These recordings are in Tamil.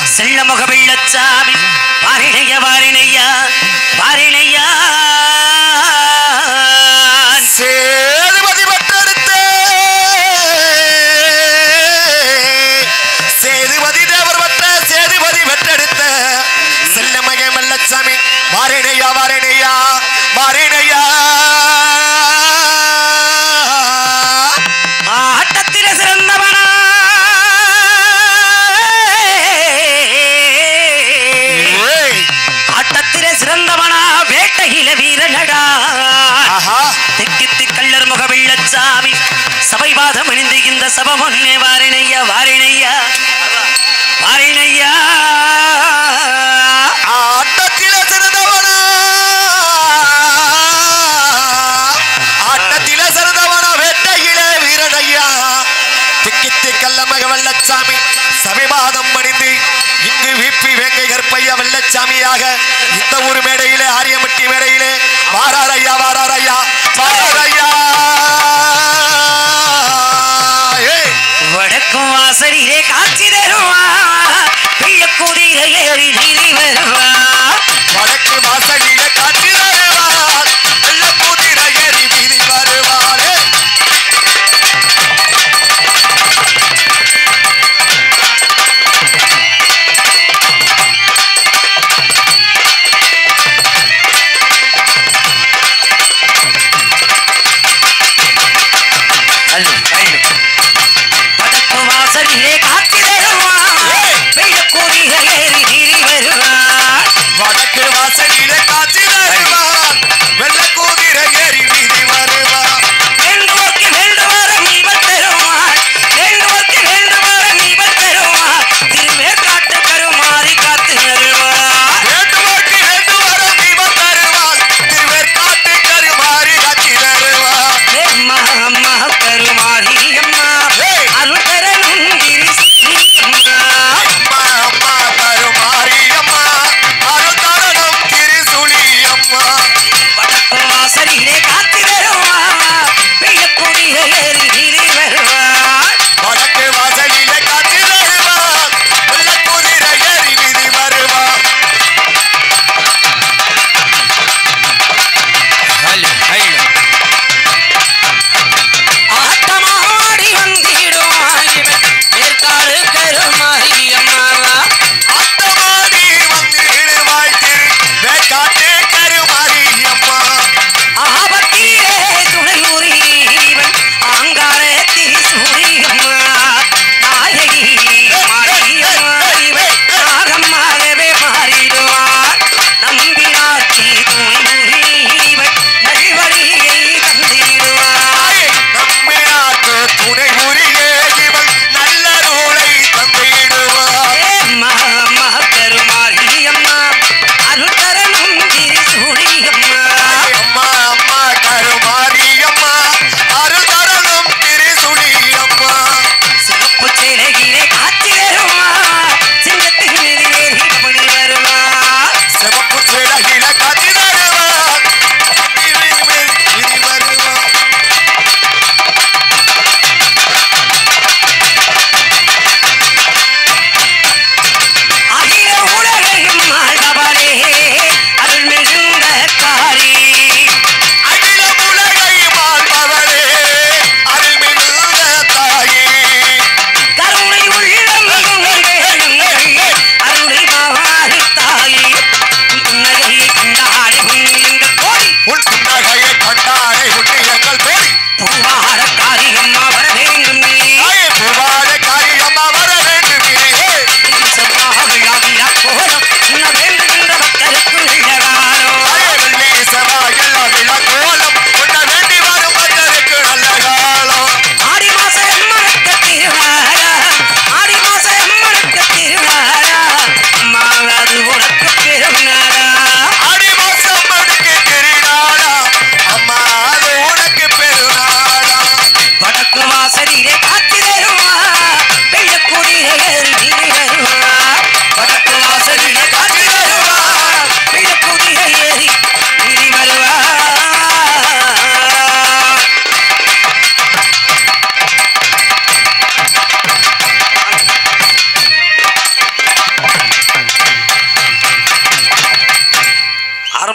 செல்ல முக வெள்ளச்சாமி வாரிணைய வாரிணையா வாரிணையா சேதுபதி பட்டெடுத்த சேதுபதி தேவர் பட்ட சேதுபதி பெற்றெடுத்த செல்லமக மல்லச்சாமி வாரேனையா வாரேனையா வாரேனையா ஆட்டத்தில சிறந்தவனா ஏய், ஆட்டத்தில சிறந்தவனா வேட்டையில வீரனடா ஆஹா தெக்கித்து கல்லர் முக வெள்ளச்சாமி சபைவாதம் அணிந்து இந்த சபம் ஒன்னே வாரிணையா வாரிணையா வாரிணையா ஆட்டத்தில சிறந்தவனா ஆட்டத்தில சிறந்தவனா வேட்டையில வீரனையா திக்கித்தி கல்லமக வெள்ளச்சாமி சபிபாதம் அணிந்து இங்கு விப்பி வேங்கை கற்பைய வெள்ளச்சாமியாக இந்த ஊர் மேடையிலே ஆரியமட்டி மேடையிலே வாராரையா வாராரையா வாராரையா ஏய் வடக்கும் வாசலிலே காட்சி தருவா பிள்ளை குதிரை ஏறி நீதி வருவா வடக்கு வாசலில காட்சி தருவார் வெள்ள குதிரை ஏறி வீதி வருவாரே அள்ளு, அள்ளு. வடக்கு வாசலிலே காட்சி தருவா பிள்ளை குதிரை ஏறி நீதி வருவா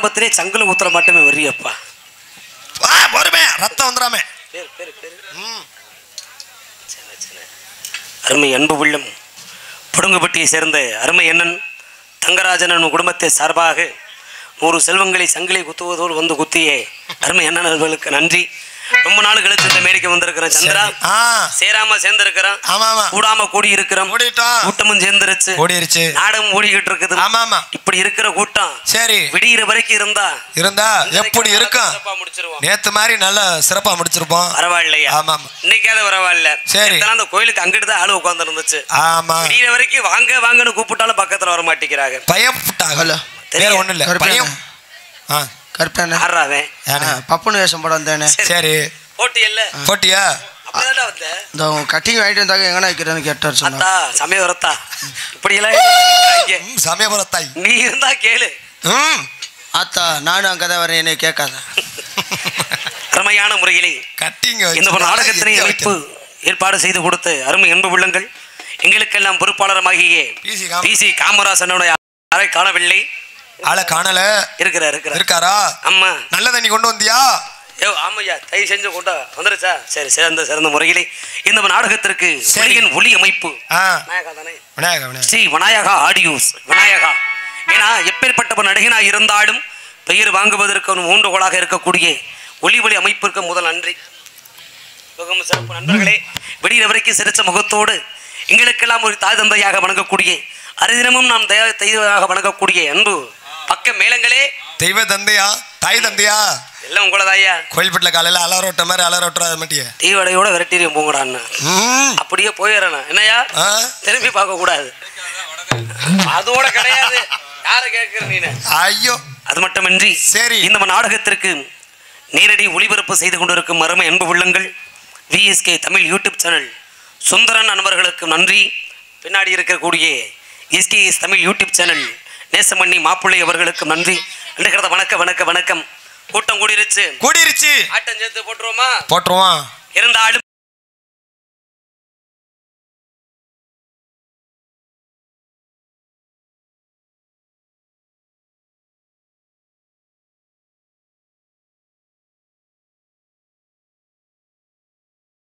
ஆரம்பத்திலே சங்குல ஊத்துற மட்டுமே வரியப்பா வா பொறுமை ரத்தம் வந்துடாம பேரு பேரு பேரு ம். அருமை அன்பு உள்ளம் புடுங்குப்பட்டியை சேர்ந்த அருமை அண்ணன் தங்கராஜன் குடும்பத்தை சார்பாக நூறு செல்வங்களை சங்கிலி குத்துவதோடு வந்து குத்திய அருமை அண்ணன் அவர்களுக்கு நன்றி ரொம்ப நாள் கழிச்சு இந்த மேடைக்கு வந்திருக்கிறேன் சந்திரா ஆ சேராம சேர்ந்திருக்கிறோம் ஆமா ஆமா கூடாம கூடி இருக்கிறோம் ஓடிட்டோம் கூட்டமும் சேர்ந்துருச்சு ஓடிருச்சு நாடகம் ஓடிக்கிட்டு இருக்குது ஆமா ஆமா இப்படி இருக்கிற கூட்டம் சரி விடிகிற வரைக்கும் இருந்தா இருந்தா எப்படி இருக்கும் சிறப்பா முடிச்சிருவோம் நேத்து மாதிரி நல்லா சிறப்பா முடிச்சிருப்போம் பரவாயில்லையா ஆமா ஆமா இன்னைக்காவது பரவாயில்ல சரி. நேத்தெல்லாம் அந்த கோயிலுக்கு அங்கிட்டு தான் ஆளு உட்கார்ந்து இருந்துச்சு ஆமா விடிகிற வரைக்கும் வாங்க வாங்கன்னு கூப்பிட்டாலும் பக்கத்துல வர மாட்டேங்கிறாங்க பயப்பட்டாங்க ஹலோ வேற தெரியும். ஒண்ணும் இல்ல கருப்பண்ணே. பயம் ஆ கருப்பண்ணே ஆடுறாவன் யாரு? பப்புனு வேஷம் படம் வந்தேனே சரி போட்டி இல்ல போட்டியா அப்படிதான்டா வந்த இந்த கட்டிங் வாங்கிட்டு வந்தாங்க எங்கண்ணா வைக்கிறேன்னு கேட்டார் சொன்னா அத்தா சமய வரத்தா இப்படி எல்லாம் இருக்கிறாங்க. ம், சமயபுரத்தாய் நீ இருந்தா கேளு ம் ஆத்தா நானும் அங்கே தான் வரேன் என்னை கேட்காத அருமையான முறையிலே கட்டிங்க இந்த ஒரு நாடகத்தினை அமைப்பு ஏற்பாடு செய்து கொடுத்து அருமை அன்பு உள்ளங்கள் எங்களுக்கெல்லாம் பொறுப்பாளரமாகிய PC காம- பி சி காமராசனுடைய அறை காணவில்லை ஆளை காணல இருக்கிறார் இருக்கிறார் இருக்காரா அம்மா நல்ல தண்ணி கொண்டு வந்தியா ஏ ஆமையா தயவு செஞ்சு கொண்டா வந்துருச்சா சரி சிறந்த சிறந்த முறையிலே இந்த நாடகத்திற்கு சரி. ஒளியின் ஒளி அமைப்பு ஆ விநாயகா தானே விநாயகா விநாயகா ஸ்ரீ விநாயகா ஆடியோஸ் விநாயகா ஏன்னா எப்பேற்பட்ட ஒரு நடிகனா இருந்தாலும் பெயர் வாங்குவதற்கு ஒரு ஊன்றுகோலாக இருக்கக்கூடிய ஒளி ஒளி அமைப்பிற்கு முதல் நன்றி மிகவும் சிறப்பு நண்பர்களே விடிகிற வரைக்கும் சிரிச்ச முகத்தோடு எங்களுக்கெல்லாம் ஒரு தாய் தந்தையாக வணங்கக்கூடிய அரிதினமும் நாம் தய தெய்வமாக வணங்கக்கூடிய அன்பு பக்க மேளங்களே தெய்வ தந்தையா தாய் தந்தையா எல்லாம் உங்களதாயா கோயில்பட்டில் காலையில அலரோட்ட மாதிரி அலரோட்டுற மாட்டிய தீவடையோட விரட்டிரியும் போங்கடான்னு ம் அப்படியே போயிடறேன் என்னையா ஆ திரும்பி பார்க்க கூடாது அதோட கிடையாது யார கேட்கிற நீனு ஐயோ அது மட்டுமின்றி சரி. இந்த நாடகத்திற்கு நேரடி ஒளிபரப்பு செய்து கொண்டிருக்கும் அருமை அன்பு உள்ளங்கள் VSK Tamil YouTube channel Sundaran அன்பர்களுக்கு நன்றி பின்னாடி இருக்கக்கூடிய எஸ்கேஎஸ் தமிழ் யூடியூப் சேனல் நேசமண்ணி மாப்பிள்ளை அவர்களுக்கு நன்றி இருக்கிறத வணக்க வணக்க வணக்கம் கூட்டம் கூடிருச்சு கூடிருச்சு ஆட்டம் சேர்த்து போட்டுருவோமா போட்டுருவான் இருந்தாலும்